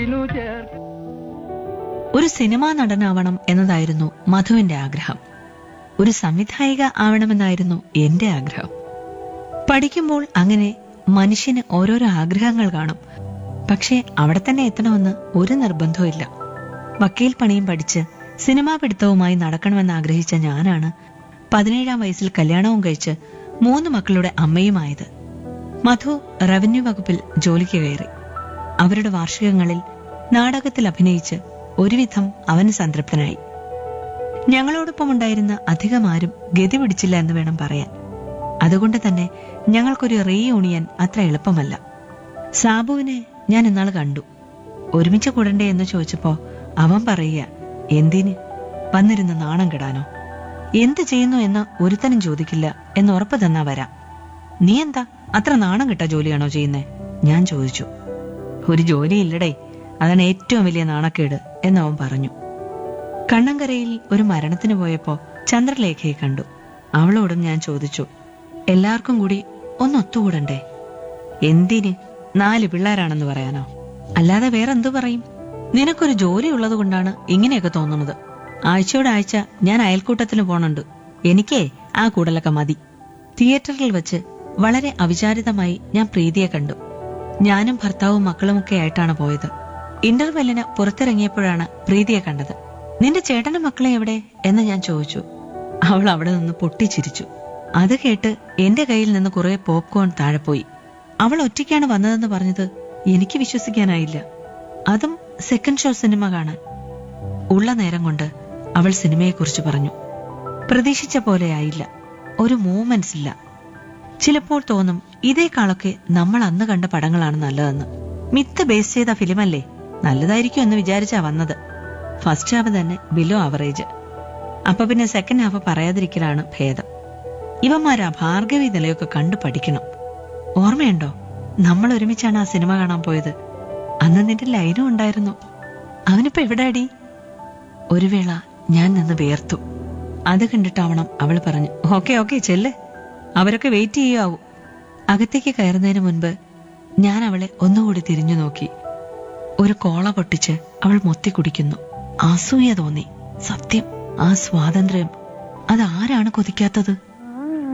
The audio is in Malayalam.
ഒരു സിനിമാ നടനാവണം എന്നതായിരുന്നു മധുവിന്റെ ആഗ്രഹം ഒരു സംവിധായിക ആവണമെന്നായിരുന്നു എന്റെ ആഗ്രഹം പഠിക്കുമ്പോൾ അങ്ങനെ മനുഷ്യന് ഓരോരോ ആഗ്രഹങ്ങൾ കാണും പക്ഷേ അവിടെ തന്നെ എത്തണമെന്ന് ഒരു നിർബന്ധവും ഇല്ല വക്കീൽ പണിയും പഠിച്ച് സിനിമാ പിടുത്തവുമായി നടക്കണമെന്ന് ആഗ്രഹിച്ച ഞാനാണ് പതിനേഴാം വയസ്സിൽ കല്യാണവും കഴിച്ച് മൂന്ന് മക്കളുടെ അമ്മയുമായത് മധു റവന്യൂ വകുപ്പിൽ ജോലിക്ക് കയറി അവരുടെ വാർഷികങ്ങളിൽ നാടകത്തിൽ അഭിനയിച്ച് ഒരുവിധം അവന് സംതൃപ്തനായി ഞങ്ങളോടൊപ്പം ഉണ്ടായിരുന്ന അധികം ആരും ഗതി പിടിച്ചില്ല എന്ന് വേണം പറയാൻ അതുകൊണ്ട് തന്നെ ഞങ്ങൾക്കൊരു റീയൂണിയൻ അത്ര എളുപ്പമല്ല സാബുവിനെ ഞാൻ ഇന്നാൾ കണ്ടു ഒരുമിച്ച് കൂടണ്ടേ എന്ന് ചോദിച്ചപ്പോ അവൻ പറയുക എന്തിന് വന്നിരുന്ന് നാണം കെടാനോ എന്ത് ചെയ്യുന്നു എന്ന് ഒരുത്തനും ചോദിക്കില്ല എന്ന് ഉറപ്പ് തന്നാ വരാം നീ എന്താ അത്ര നാണം കിട്ട ജോലിയാണോ ചെയ്യുന്നേ ഞാൻ ചോദിച്ചു ഒരു ജോലിയില്ലടേ അതാണ് ഏറ്റവും വലിയ നാണക്കേട് എന്ന് അവൻ പറഞ്ഞു കണ്ണങ്കരയിൽ ഒരു മരണത്തിന് പോയപ്പോ ചന്ദ്രലേഖയെ കണ്ടു അവളോടും ഞാൻ ചോദിച്ചു എല്ലാവർക്കും കൂടി ഒന്ന് ഒത്തുകൂടണ്ടേ എന്തിന് നാല് പിള്ളേരാണെന്ന് പറയാനോ അല്ലാതെ വേറെ എന്തു പറയും നിനക്കൊരു ജോലി ഉള്ളത് കൊണ്ടാണ് ഇങ്ങനെയൊക്കെ തോന്നുന്നത് ആഴ്ചയോടെ ആഴ്ച ഞാൻ അയൽക്കൂട്ടത്തിന് പോണുണ്ട് എനിക്കേ ആ കൂടലൊക്കെ മതി തിയേറ്ററിൽ വെച്ച് വളരെ അവിചാരിതമായി ഞാൻ പ്രീതിയെ കണ്ടു ഞാനും ഭർത്താവും മക്കളുമൊക്കെ ആയിട്ടാണ് പോയത് ഇന്റർവെല്ലിന് പുറത്തിറങ്ങിയപ്പോഴാണ് പ്രീതിയെ കണ്ടത് നിന്റെ ചേട്ടന്റെ മക്കളെ എവിടെ എന്ന് ഞാൻ ചോദിച്ചു അവൾ അവിടെ നിന്ന് പൊട്ടിച്ചിരിച്ചു അത് കേട്ട് എന്റെ കയ്യിൽ നിന്ന് കുറെ പോപ്കോൺ താഴെ പോയി അവൾ ഒറ്റയ്ക്കാണ് വന്നതെന്ന് പറഞ്ഞത് എനിക്ക് വിശ്വസിക്കാനായില്ല അതും സെക്കൻഡ് ഷോ സിനിമ കാണാൻ ഉള്ള നേരം കൊണ്ട് അവൾ സിനിമയെക്കുറിച്ച് പറഞ്ഞു പ്രതീക്ഷിച്ച പോലെ ആയില്ല ഒരു മൂവ്മെന്റ്സ് ഇല്ല ചിലപ്പോൾ തോന്നും ഇതേക്കാളൊക്കെ നമ്മൾ അന്ന് കണ്ട പടങ്ങളാണ് നല്ലതെന്ന് മിത്ത് ബേസ് ചെയ്ത ഫിലിമല്ലേ നല്ലതായിരിക്കും എന്ന് വിചാരിച്ചാ വന്നത് ഫസ്റ്റ് ഹാഫ് തന്നെ ബിലോ ആവറേജ് അപ്പൊ പിന്നെ സെക്കൻഡ് ഹാഫ് പറയാതിരിക്കലാണ് ഭേദം ഇവന്മാരാ ഭാർഗവി നിലയൊക്കെ കണ്ടു പഠിക്കണം ഓർമ്മയുണ്ടോ നമ്മൾ ഒരുമിച്ചാണ് ആ സിനിമ കാണാൻ പോയത് അന്ന് നിന്റെ ലൈനും ഉണ്ടായിരുന്നു അവനിപ്പോ എവിടെയാടി ഒരു വേള ഞാൻ നിന്ന് വേർത്തു അത് കണ്ടിട്ടാവണം അവൾ പറഞ്ഞു ഓക്കെ ഓക്കെ ചെല്ല് അവരൊക്കെ വെയിറ്റ് ചെയ്യാവൂ അകത്തേക്ക് കയറുന്നതിന് മുൻപ് ഞാൻ അവളെ ഒന്നുകൂടി തിരിഞ്ഞു നോക്കി ഒരു കോള പൊട്ടിച്ച് അവൾ മൊത്തി കുടിക്കുന്നു അസൂയ തോന്നി സത്യം ആ സ്വാതന്ത്ര്യം അതാരാണ് കൊതിക്കാത്തത്